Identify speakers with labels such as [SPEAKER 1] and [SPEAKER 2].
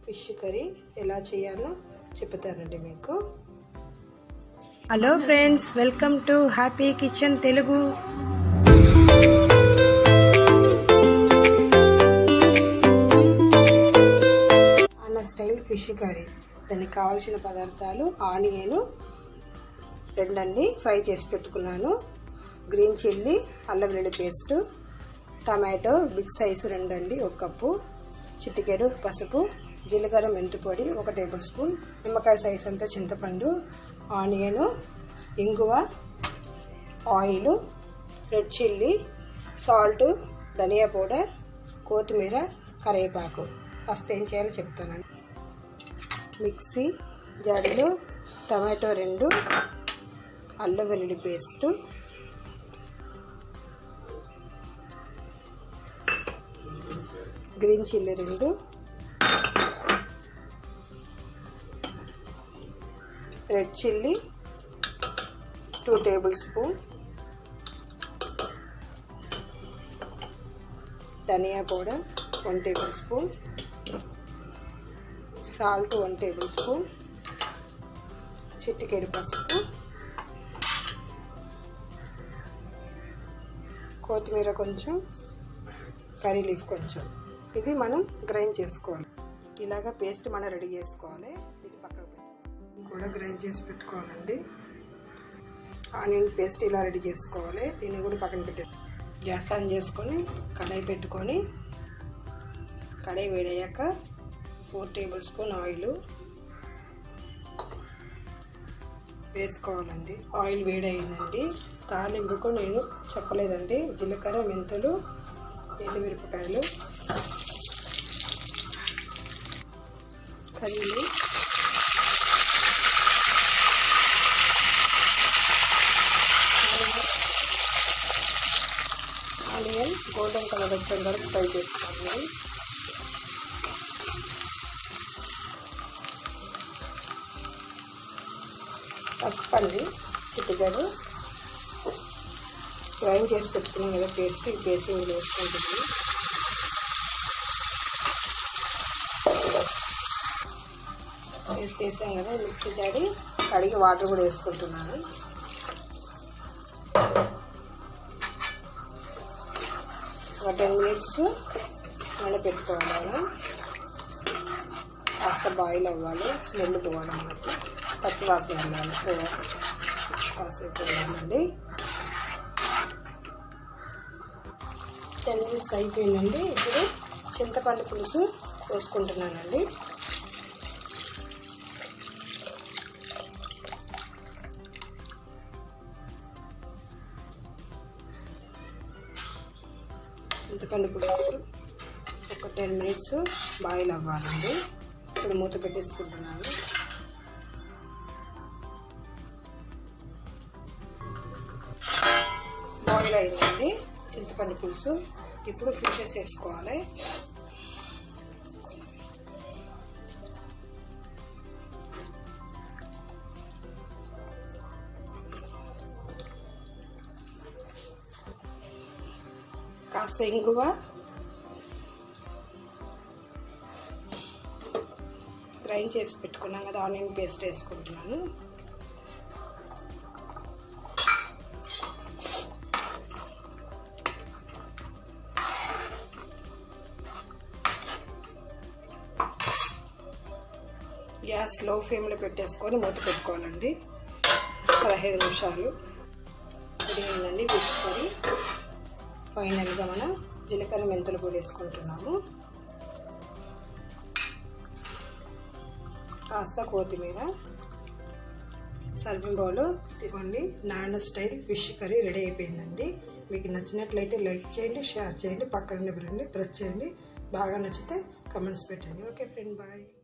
[SPEAKER 1] fish curry ఎలా చేయాలో చెప్తానండి మీకు
[SPEAKER 2] hello friends welcome to happy kitchen Telugu
[SPEAKER 1] అన్న స్టైల్ ఫిష్ కర్రీ దానికి కావాల్సిన పదార్థాలు ఆనియన్ రెండండి ఫ్రై చేసి పెట్టుకున్నాను గ్రీన్ చిల్లీ అల్లం వెల్లుల్లి పేస్ట్ టమాటో బిగ్ సైజు రెండండి ఒక కప్పు చిటికెడు పసుపు జీలకర్ర మెంతి పొడి ఒక టేబుల్ స్పూన్ నిమ్మకాయ సైజ్ అంతా చింతపండు ఆనియన్ ఇంగువ ఆయిల్ రెడ్ చిల్లీ సాల్ట్ ధనియా పౌడర్ కొత్తిమీర కరివేపాకు ఫస్ట్ ఏం చేయాలో చెప్తానండి మిక్సీ జాడీలో టమాటో రెండు అల్లం వెల్లుల్లి పేస్ట్ గ్రీన్ చిల్లీ రెండు red chilli two tablespoon ధనియా powder one tablespoon salt one tablespoon చిటికెడు పసుపు కొత్తిమీర కొంచెం కర్రీ లీఫ్ కొంచెం ఇది మనం గ్రైండ్ చేసుకోవాలి ఇలాగ పేస్ట్ మనం రెడీ చేసుకోవాలి దీన్ని పక్కకు పెట్టుకోవాలి కూడా గ్రైండ్ చేసి పెట్టుకోవాలండి ఆనియన్ పేస్ట్ ఇలా రెడీ చేసుకోవాలి దీన్ని కూడా పక్కన పెట్టేసి గ్యాస్ ఆన్ చేసుకొని కడాయి పెట్టుకొని కడాయి వేడయ్యాక ఫోర్ టేబుల్ స్పూన్ ఆయిల్ వేసుకోవాలండి ఆయిల్ వేడయిందండి తాలింపుకు నేను చెప్పలేదండి జీలకర్ర మెంతులు ఎండుమిరపకాయలు కర్రీలు ఆనియన్ గోల్డెన్ కలర్ వచ్చేంత వరకు ఫ్రై చేసుకోవాలి పసుపు అండి చిట్టుగడు గ్రైండ్ చేసి పెట్టుకున్నాం కదా పేస్ట్ ఈ పేస్ట్ ఇందులో వేసుకుంటుంది పేస్ట్ వేసాం కదా మిక్సీ జాడి కడిగి వాటర్ కూడా వేసుకుంటున్నాను ఒక టెన్ మినిట్స్ మళ్ళీ పెట్టుకోవాలి కాస్త బాయిల్ అవ్వాలి స్మెల్ పోవడం అన్నట్టు పచ్చి వాసన వెళ్ళాలి పోవాలి కాసేపు వెళ్ళాలండి టెన్ మినిట్స్ అయిపోయిందండి ఇప్పుడు చింతపండు పులుసు పోసుకుంటున్నానండి చింతపండు పులుసు ఒక టెన్ మినిట్స్ బాయిల్ అవ్వాలండి ఇప్పుడు మూత పెట్టేసుకుంటున్నాను బాయిల్ అయిందండి చింతపండు పులుసు ఇప్పుడు ఫిషెస్ వేసుకోవాలి కాస్త ఇంగువ గ్రైండ్ చేసి పెట్టుకున్నాం కదా ఆనియన్ పేస్ట్ వేసుకుంటున్నాను గ్యాస్ లో ఫ్లేమ్లో పెట్టేసుకొని మూత పెట్టుకోవాలండి పదహైదు నిమిషాలు ఉడిగిందండి ఫిష్ కర్రీ ఫైనల్గా మనం జీలకర్ర మెంతులు కూడా వేసుకుంటున్నాము కాస్త కొత్తిమీర సర్వింగ్ బౌల్ తీసుకోండి నాన్న స్టైల్ ఫిష్ కర్రీ రెడీ అయిపోయిందండి మీకు నచ్చినట్లయితే లైక్ చేయండి షేర్ చేయండి పక్కన ప్రెస్ చేయండి బాగా నచ్చితే కమెంట్స్ పెట్టండి ఓకే ఫ్రెండ్ బాయ్